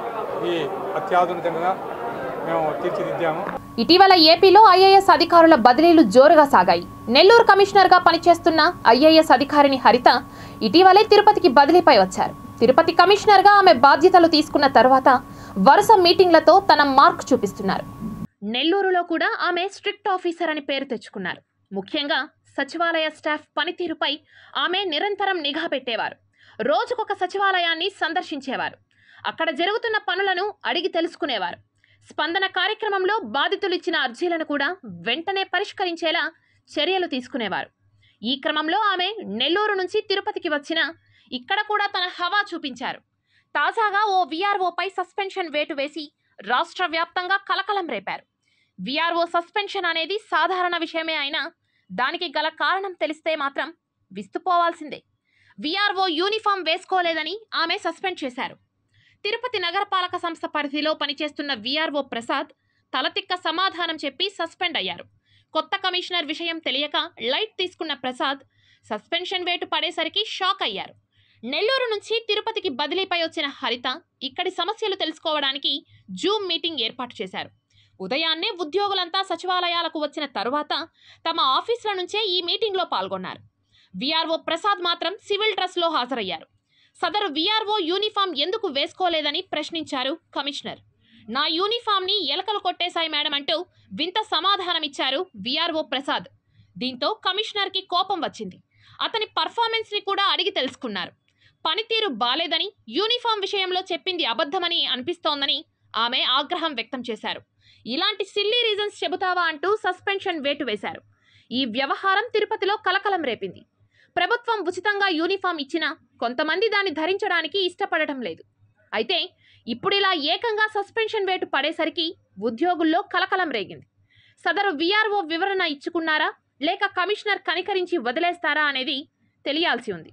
ఈ అత్యాధునికంగా మేము తీర్చిదిద్దాము ఇటీవల ఏపీలో ఐఏఎస్ అధికారుల బదిలీలు జోరుగా సాగాయి నెల్లూరు కమిషనర్ గా పనిచేస్తున్న ఐఏఎస్ అధికారిని హరిత ఇటీవలే తిరుపతికి బదిలీపై వచ్చారు తిరుపతి కమిషనర్ గా ఆమె బాధ్యతలు తీసుకున్న తర్వాత వరుస మీటింగ్లతో తన మార్క్ చూపిస్తున్నారు నెల్లూరులో కూడా ఆమె స్ట్రిక్ట్ ఆఫీసర్ అని పేరు తెచ్చుకున్నారు ముఖ్యంగా సచివాలయ స్టాఫ్ పనితీరుపై ఆమె నిరంతరం నిఘా పెట్టేవారు రోజుకొక సచివాలయాన్ని సందర్శించేవారు అక్కడ జరుగుతున్న పనులను అడిగి తెలుసుకునేవారు స్పందన కార్యక్రమంలో బాధితులు ఇచ్చిన అర్జీలను కూడా వెంటనే పరిష్కరించేలా చర్యలు తీసుకునేవారు ఈ క్రమంలో ఆమె నెల్లూరు నుంచి తిరుపతికి వచ్చిన ఇక్కడ కూడా తన హవా చూపించారు తాజాగా ఓ వీఆర్ఓపై సస్పెన్షన్ వేటు వేసి రాష్ట్ర వ్యాప్తంగా కలకలం రేపారు వీఆర్ఓ సస్పెన్షన్ అనేది సాధారణ విషయమే అయినా దానికి గల కారణం తెలిస్తే మాత్రం విస్తుపోవాల్సిందే వీఆర్ఓ యూనిఫామ్ వేసుకోలేదని ఆమె సస్పెండ్ చేశారు తిరుపతి నగరపాలక సంస్థ పరిధిలో పనిచేస్తున్న వీఆర్ఓ ప్రసాద్ తలతిక్క సమాధానం చెప్పి సస్పెండ్ అయ్యారు కొత్త కమిషనర్ విషయం తెలియక లైట్ తీసుకున్న ప్రసాద్ సస్పెన్షన్ వేటు పడేసరికి షాక్ అయ్యారు నెల్లూరు నుంచి తిరుపతికి బదిలీపై వచ్చిన హరిత ఇక్కడి సమస్యలు తెలుసుకోవడానికి జూమ్ మీటింగ్ ఏర్పాటు చేశారు ఉదయాన్నే ఉద్యోగులంతా సచివాలయాలకు వచ్చిన తరువాత తమ ఆఫీసుల నుంచే ఈ మీటింగ్లో పాల్గొన్నారు వీఆర్ఓ ప్రసాద్ మాత్రం సివిల్ డ్రెస్లో హాజరయ్యారు సదరు వీఆర్ఓ యూనిఫామ్ ఎందుకు వేసుకోలేదని ప్రశ్నించారు కమిషనర్ నా యూనిఫామ్ని ఎలకలు కొట్టేశాయి మేడం అంటూ వింత సమాధానమిచ్చారు వీఆర్ఓ ప్రసాద్ దీంతో కమిషనర్కి కోపం వచ్చింది అతని పర్ఫార్మెన్స్ని కూడా అడిగి తెలుసుకున్నారు పనితీరు బాలేదని యూనిఫామ్ విషయంలో చెప్పింది అబద్ధమని అనిపిస్తోందని ఆమె ఆగ్రహం వ్యక్తం చేశారు ఇలాంటి సిల్లీ రీజన్స్ చెబుతావా అంటూ సస్పెన్షన్ వేటు వేశారు ఈ వ్యవహారం తిరుపతిలో కలకలం రేపింది ప్రభుత్వం ఉచితంగా యూనిఫామ్ ఇచ్చినా కొంతమంది దాన్ని ధరించడానికి ఇష్టపడటం లేదు అయితే ఇప్పుడు ఇలా ఏకంగా సస్పెన్షన్ వేటు పడేసరికి ఉద్యోగుల్లో కలకలం రేగింది సదరు వీఆర్ఓ వివరణ ఇచ్చుకున్నారా లేక కమిషనర్ కనికరించి వదిలేస్తారా అనేది తెలియాల్సి ఉంది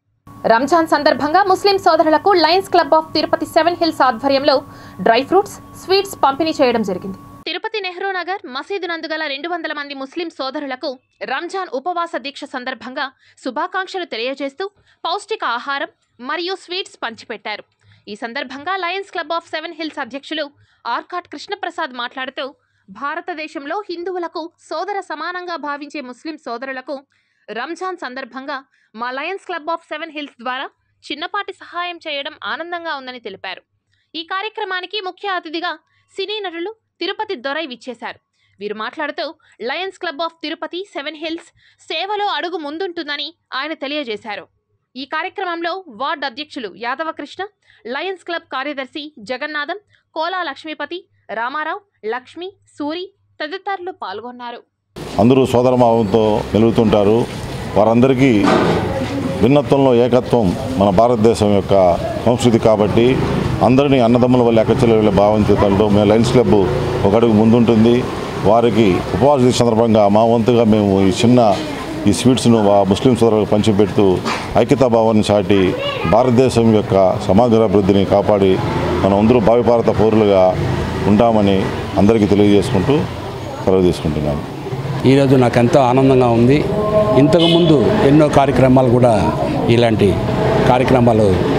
రంజాన్ సందర్భంగా ముస్లిం సోదరులకు lions club of Tirupati seven hills ఆధ్వర్యంలో డ్రై ఫ్రూట్స్ స్వీట్స్ పంపిణీ చేయడం జరిగింది తిరుపతి నెహ్రూ నగర్ మసీదు నందుగల రెండు వందల మంది ముస్లిం సోదరులకు రంజాన్ ఉపవాస దీక్ష సందర్భంగా శుభాకాంక్షలు తెలియజేస్తూ పౌష్టిక ఆహారం మరియు స్వీట్స్ పంచిపెట్టారు ఈ సందర్భంగా lions club of seven hills అధ్యక్షులు ఆర్కాట్ కృష్ణప్రసాద్ మాట్లాడుతూ భారతదేశంలో హిందువులకు సోదర సమానంగా భావించే ముస్లిం సోదరులకు రంజాన్ సందర్భంగా మా lions club of seven hills ద్వారా చిన్నపాటి సహాయం చేయడం ఆనందంగా ఉందని తెలిపారు ఈ కార్యక్రమానికి ముఖ్య అతిథిగా సినీ నటులు తిరుపతి దొరై విచ్చేశారు వీరు మాట్లాడుతూ lions club of Tirupati seven hills సేవలో అడుగు ముందుంటుందని ఆయన తెలియజేశారు ఈ కార్యక్రమంలో వార్డ్ అధ్యక్షులు యాదవ కృష్ణ లయన్స్ క్లబ్ కార్యదర్శి జగన్నాథం కోలా లక్ష్మీపతి రామారావు లక్ష్మి సూరి తదితరులు పాల్గొన్నారు అందరూ సోదరభావంతో మెలుగుతుంటారు వారందరికీ భిన్నత్వంలో ఏకత్వం మన భారతదేశం యొక్క సంస్కృతి కాబట్టి అందరినీ అన్నదమ్ముల వల్ల ఎక్కచెల్లెల భావించడంలో మేము లయన్స్ క్లబ్ ఒక అడుగు ముందుంటుంది వారికి ఉపవాస దీక్ష సందర్భంగా మా వంతుగా మేము ఈ చిన్న ఈ స్వీట్స్ను ఆ ముస్లిం సోదరులకు పంచిపెడుతూ ఐక్యతా భావాన్ని చాటి భారతదేశం యొక్క సమగ్ర అభివృద్ధిని కాపాడి మనం అందరూ భావి భారత పౌరులుగా ఉంటామని అందరికీ తెలియజేసుకుంటూ సెలవు తీసుకుంటున్నాను ఈరోజు నాకు ఎంతో ఆనందంగా ఉంది ఇంతకుముందు ఎన్నో కార్యక్రమాలు కూడా ఇలాంటి కార్యక్రమాలు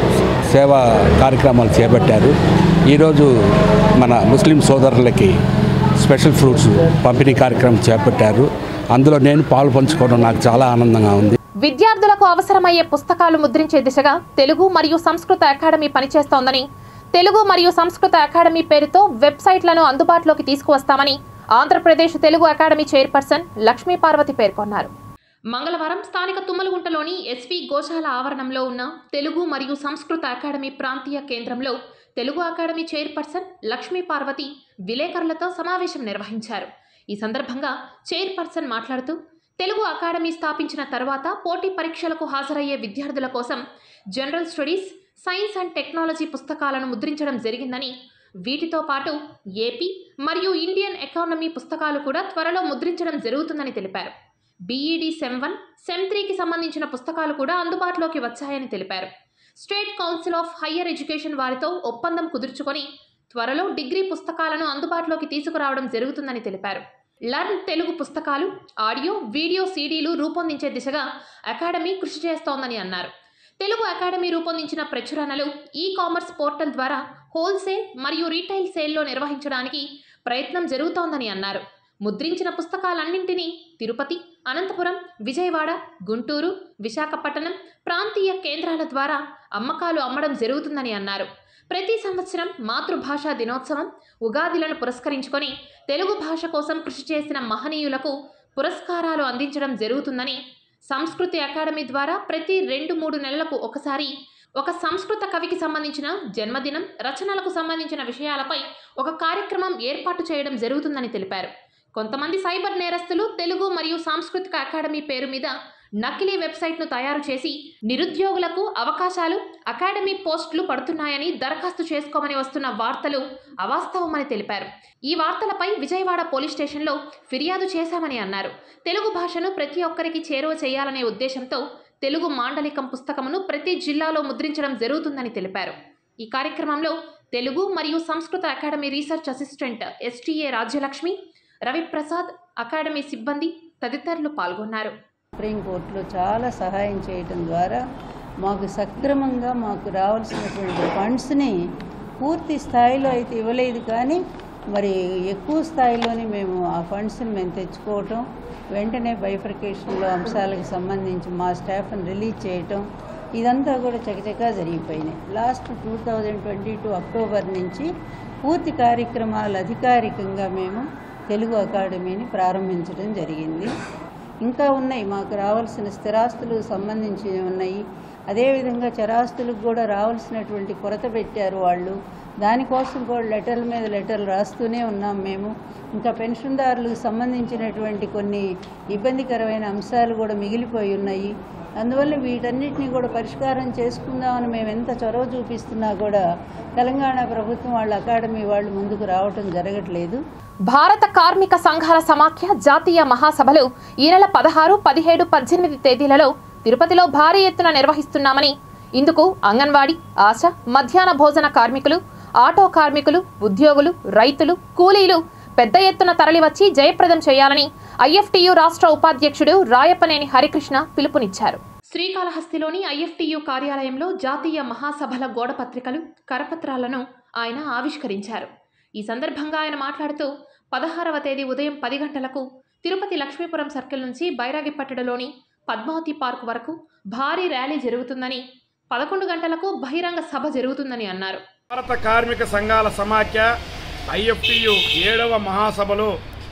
సేవా కార్యక్రమాలు చేపట్టారు ఈరోజు మన ముస్లిం సోదరులకి స్పెషల్ ఫ్రూట్స్ పంపిణీ కార్యక్రమం చేపట్టారు అందులో నేను పాలు పంచుకోవడం నాకు చాలా ఆనందంగా ఉంది విద్యార్థులకు అవసరమయ్యే పుస్తకాలు ముద్రించే దిశగా తెలుగు మరియు సంస్కృత అకాడమీ పనిచేస్తోందని తెలుగు మరియు సంస్కృత అకాడమీ పేరుతో వెబ్సైట్లను అందుబాటులోకి తీసుకువస్తామని ఆంధ్రప్రదేశ్ తెలుగు అకాడమీ చైర్పర్సన్ లక్ష్మీ పార్వతి పేర్కొన్నారు మంగళవారం స్థానిక తుమ్మలగుంటలోని ఎస్వి గోశాల ఆవరణంలో ఉన్న తెలుగు మరియు సంస్కృత అకాడమీ ప్రాంతీయ కేంద్రంలో తెలుగు అకాడమీ చైర్పర్సన్ లక్ష్మీ పార్వతి విలేకరులతో సమావేశం నిర్వహించారు ఈ సందర్భంగా చైర్పర్సన్ మాట్లాడుతూ తెలుగు అకాడమీ స్థాపించిన తర్వాత పోటీ పరీక్షలకు హాజరయ్యే విద్యార్థుల కోసం general studies science and technology పుస్తకాలను ముద్రించడం జరిగిందని వీటితో పాటు ఏపీ మరియు ఇండియన్ ఎకానమీ పుస్తకాలు కూడా త్వరలో ముద్రించడం జరుగుతుందని తెలిపారు బీఈడి సెమ్ వన్ సెమ్ త్రీకి సంబంధించిన పుస్తకాలు కూడా అందుబాటులోకి వచ్చాయని తెలిపారు state council of higher education వారితో ఒప్పందం కుదుర్చుకొని త్వరలో డిగ్రీ పుస్తకాలను అందుబాటులోకి తీసుకురావడం జరుగుతుందని తెలిపారు లర్న్ తెలుగు పుస్తకాలు ఆడియో వీడియో సీడీలు రూపొందించే దిశగా అకాడమీ కృషి చేస్తోందని అన్నారు తెలుగు అకాడమీ రూపొందించిన ప్రచురణలు ఈ కామర్స్ పోర్టల్ ద్వారా హోల్సేల్ మరియు రీటైల్ సేల్లో నిర్వహించడానికి ప్రయత్నం జరుగుతోందని అన్నారు ముద్రించిన పుస్తకాలన్నింటినీ తిరుపతి అనంతపురం విజయవాడ గుంటూరు విశాఖపట్నం ప్రాంతీయ కేంద్రాల ద్వారా అమ్మకాలు అమ్మడం జరుగుతుందని అన్నారు ప్రతి సంవత్సరం మాతృభాషా దినోత్సవం ఉగాదిలను పురస్కరించుకొని తెలుగు భాష కోసం కృషి చేసిన మహనీయులకు పురస్కారాలు అందించడం జరుగుతుందని సంస్కృతి అకాడమీ ద్వారా ప్రతి రెండు మూడు నెలలకు ఒకసారి ఒక సంస్కృత కవికి సంబంధించిన జన్మదినం రచనలకు సంబంధించిన విషయాలపై ఒక కార్యక్రమం ఏర్పాటు చేయడం జరుగుతుందని తెలిపారు కొంతమంది సైబర్ నేరస్తులు తెలుగు మరియు సాంస్కృతిక అకాడమీ పేరు మీద నకిలీ వెబ్సైట్ను తయారు చేసి నిరుద్యోగులకు అవకాశాలు అకాడమీ పోస్టులు పడుతున్నాయని దరఖాస్తు చేసుకోమని వస్తున్న వార్తలు అవాస్తవమని తెలిపారు ఈ వార్తలపై విజయవాడ పోలీస్ స్టేషన్లో ఫిర్యాదు చేశామని అన్నారు తెలుగు భాషను ప్రతి ఒక్కరికి చేరువ చేయాలనే ఉద్దేశంతో తెలుగు మాండలికం పుస్తకమును ప్రతి జిల్లాలో ముద్రించడం జరుగుతుందని తెలిపారు ఈ కార్యక్రమంలో తెలుగు మరియు సంస్కృత academy research assistant STA Rajyalakshmi Raviprasad academy సిబ్బంది తదితరులు పాల్గొన్నారు సుప్రీంకోర్టులో చాలా సహాయం చేయటం ద్వారా మాకు సక్రమంగా మాకు రావాల్సినటువంటి ఫండ్స్ని పూర్తి స్థాయిలో అయితే ఇవ్వలేదు కానీ మరి ఎక్కువ స్థాయిలోనే మేము ఆ ఫండ్స్ని మేము తెచ్చుకోవటం వెంటనే బైఫర్కేషన్లో అంశాలకు సంబంధించి మా స్టాఫ్ని రిలీజ్ చేయటం ఇదంతా కూడా చకచకా జరిగిపోయినాయి last two thousand twenty two October నుంచి పూర్తి కార్యక్రమాలు అధికారికంగా మేము తెలుగు అకాడమీని ప్రారంభించడం జరిగింది ఇంకా ఉన్నాయి మాకు రావాల్సిన స్థిరాస్తులు సంబంధించి ఉన్నాయి అదేవిధంగా చరాస్తులకు కూడా రావాల్సినటువంటి కొరత పెట్టారు వాళ్ళు దానికోసం కూడా లెటర్ల మీద లెటర్లు రాస్తూనే ఉన్నాం మేము ఇంకా పెన్షన్దారులకు సంబంధించినటువంటి కొన్ని ఇబ్బందికరమైన అంశాలు కూడా మిగిలిపోయి ఉన్నాయి అందువల్ల వీటన్నిటిని కూడా పరిష్కారం చేసుకుందామని మేము ఎంత చొరవ చూపిస్తున్నా కూడా తెలంగాణ ప్రభుత్వం వాళ్ళ అకాడమీ వాళ్ళు ముందుకు రావటం జరగట్లేదు భారత కార్మిక సంఘాల సమాఖ్య జాతీయ మహాసభలు ఈ నెల పదహారు పదిహేడు పద్దెనిమిది తేదీలలో తిరుపతిలో భారీ ఎత్తున నిర్వహిస్తున్నామని ఇందుకు అంగన్వాడీ ఆశ మధ్యాహ్న భోజన కార్మికులు ఆటో కార్మికులు ఉద్యోగులు రైతులు కూలీలు పెద్ద ఎత్తున తరలివచ్చి జయప్రదం చేయాలని ఐఎఫ్టియు రాష్ట్ర ఉపాధ్యక్షుడు రాయపనేని హరికృష్ణ పిలుపునిచ్చారు శ్రీకాళహస్తిలోని ఐఎఫ్టియు కార్యాలయంలో జాతీయ మహాసభల గోడ పత్రికలు కరపత్రాలను ఆయన ఆవిష్కరించారు ఈ సందర్భంగా ఆయన మాట్లాడుతూ పదహారవ తేదీ ఉదయం పది గంటలకు తిరుపతి లక్ష్మీపురం సర్కిల్ నుంచి బైరాగిపట్టడలోని పద్మావతి పార్క్ వరకు భారీ ర్యాలీ జరుగుతుందని పదకొండు గంటలకు బహిరంగ సభ జరుగుతుందని అన్నారు భారత కార్మిక సంఘాల సమాఖ్య ఐఎఫ్టియు ఏడవ మహాసభలు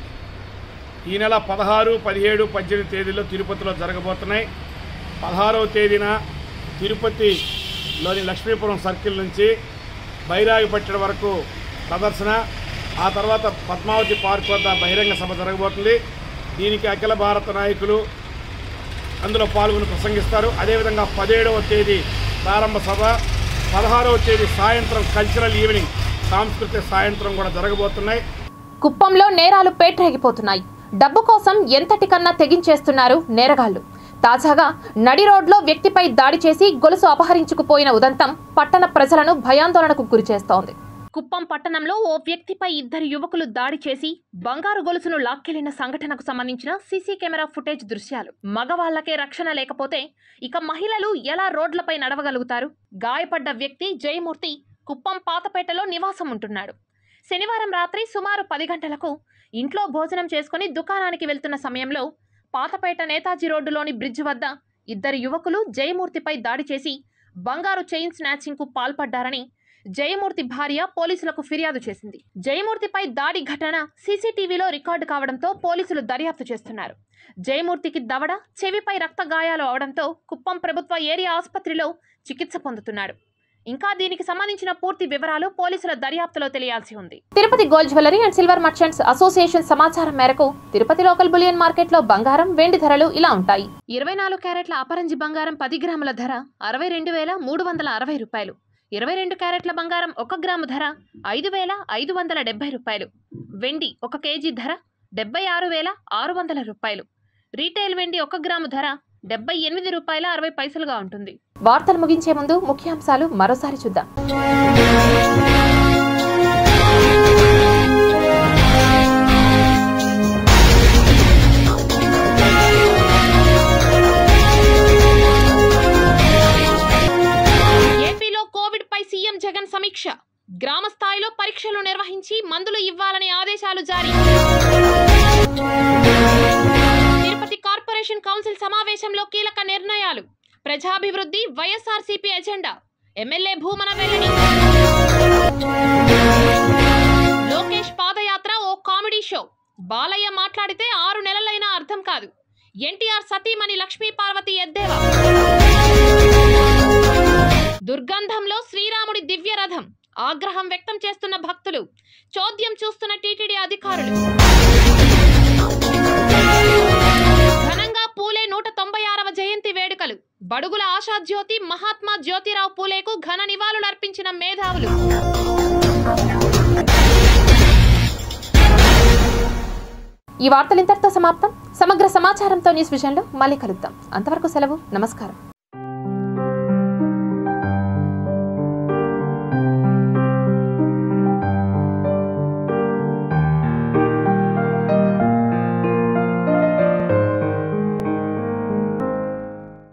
ఈ నెల పదహారు పదిహేడు పద్దెనిమిది తేదీలో తిరుపతిలో జరగబోతున్నాయి పదహారవ తేదీన తిరుపతిలోని లక్ష్మీపురం సర్కిల్ నుంచి బైరాగిపట్టడం వరకు ప్రదర్శన ఆ తర్వాత పద్మావతి పార్క్ వద్ద బహిరంగ సభ జరగబోతుంది దీనికి అఖిల భారత నాయకులు అందులో పాల్గొని ప్రసంగిస్తారు అదేవిధంగా పదిహేడవ తేదీ ప్రారంభ సభ పదహారవ తేదీ సాయంత్రం కల్చరల్ ఈవినింగ్ సాంస్కృతిక సాయంత్రం కూడా జరగబోతున్నాయి కుప్పంలో నేరాలు పేట్రేగిపోతున్నాయి డబ్బు కోసం ఎంతటికన్నా తెగించేస్తున్నారు నేరగాళ్లు తాజాగా నడి రోడ్లో వ్యక్తిపై దాడి చేసి గొలుసు అపహరించుకుపోయిన ఉదంతం పట్టణ ప్రజలను భయాందోళనకు గురిచేస్తోంది కుప్పం పట్టణంలో ఓ వ్యక్తిపై ఇద్దరు యువకులు దాడి చేసి బంగారు గొలుసును లాక్కెళ్లిన సంఘటనకు సంబంధించిన సీసీ కెమెరా ఫుటేజ్ దృశ్యాలు మగవాళ్లకే రక్షణ లేకపోతే ఇక మహిళలు ఎలా రోడ్లపై నడవగలుగుతారు గాయపడ్డ వ్యక్తి జయమూర్తి కుప్పం పాతపేటలో నివాసం ఉంటున్నాడు శనివారం రాత్రి సుమారు పది గంటలకు ఇంట్లో భోజనం చేసుకుని దుకాణానికి వెళ్తున్న సమయంలో పాతపేట నేతాజీ రోడ్డులోని బ్రిడ్జ్ వద్ద ఇద్దరు యువకులు జయమూర్తిపై దాడి చేసి బంగారు చైన్ స్నాచింగ్ కు పాల్పడ్డారని జయమూర్తి భార్య పోలీసులకు ఫిర్యాదు చేసింది జయమూర్తిపై దాడి ఘటన సీసీటీవీలో రికార్డు కావడంతో పోలీసులు దర్యాప్తు చేస్తున్నారు జయమూర్తికి దవడ చెవిపై రక్త గాయాలు అవడంతో కుప్పం ప్రభుత్వ ఏరియా ఆసుపత్రిలో చికిత్స పొందుతున్నాడు ఇంకా దీనికి సంబంధించిన పూర్తి వివరాలు పోలీసుల దర్యాప్తులో తెలియాల్సి ఉంది Tirupati gold jewellery and silver merchants association సమాచారం మేరకు తిరుపతి లోకల్ బులియన్ మార్కెట్లో బంగారం వెండి ధరలు ఇలా ఉంటాయి ఇరవై నాలుగు క్యారెట్ల అపరంజి బంగారం పది గ్రాముల ధర అరవై రెండు వేల మూడు వందల అరవై రూపాయలు ఇరవై రెండు క్యారెట్ల బంగారం ఒక గ్రాము ధర ఐదు వేల ఐదు వందల డెబ్బై రూపాయలు వెండి ఒక కేజీ ధర డెబ్బై ఆరు వేల ఆరు వందల రూపాయలు రీటైల్ వెండి ఒక గ్రాము ధర డెబ్బై ఎనిమిది రూపాయల అరవై పైసలుగా ఉంటుంది వార్తలు ముగించే ముందు ముఖ్యాంశాలు మరోసారి చూద్దాం ఏపీలో కోవిడ్ పై సీఎం జగన్ సమీక్ష గ్రామ స్థాయిలో పరీక్షలు నిర్వహించి మందులు ఇవ్వాలనే ఆదేశాలు జారీ తిరుపతి కార్పొరేషన్ కౌన్సిల్ సమావేశంలో కీలక నిర్ణయాలు ప్రజాభివృద్ధి వైఎస్ఆర్సీపీ ఎజెండా ఎమ్మెల్యే భూమన వెల్లడి లోకేష్ పాదయాత్ర ఓ కామెడీ షో బాలయ్య మాట్లాడితే ఆరు నెలలైనా అర్థం కాదు ఎన్టీఆర్ సతీమణి లక్ష్మీ పార్వతి ఎద్దేవా దుర్గంధంలో శ్రీరాముడి దివ్య రథం ఆగ్రహం వ్యక్తం చేస్తున్న భక్తులు చోద్యం చూస్తున్న టీటీడీ అధికారులు ఘనంగా పూలే నూట తొంభై ఆరవ జయంతి వేడుకలు బడుగుల ఆశాజ్యోతి మహాత్మా జ్యోతిరావు పూలేకు ఘన నివాళులర్పించిన మేధావులు ఈ వార్తలు ఇంతటితో సమాప్తం సమగ్ర సమాచారంతో న్యూస్ విషయంలో మళ్ళీ కలుద్దాం అంతవరకు సెలవు నమస్కారం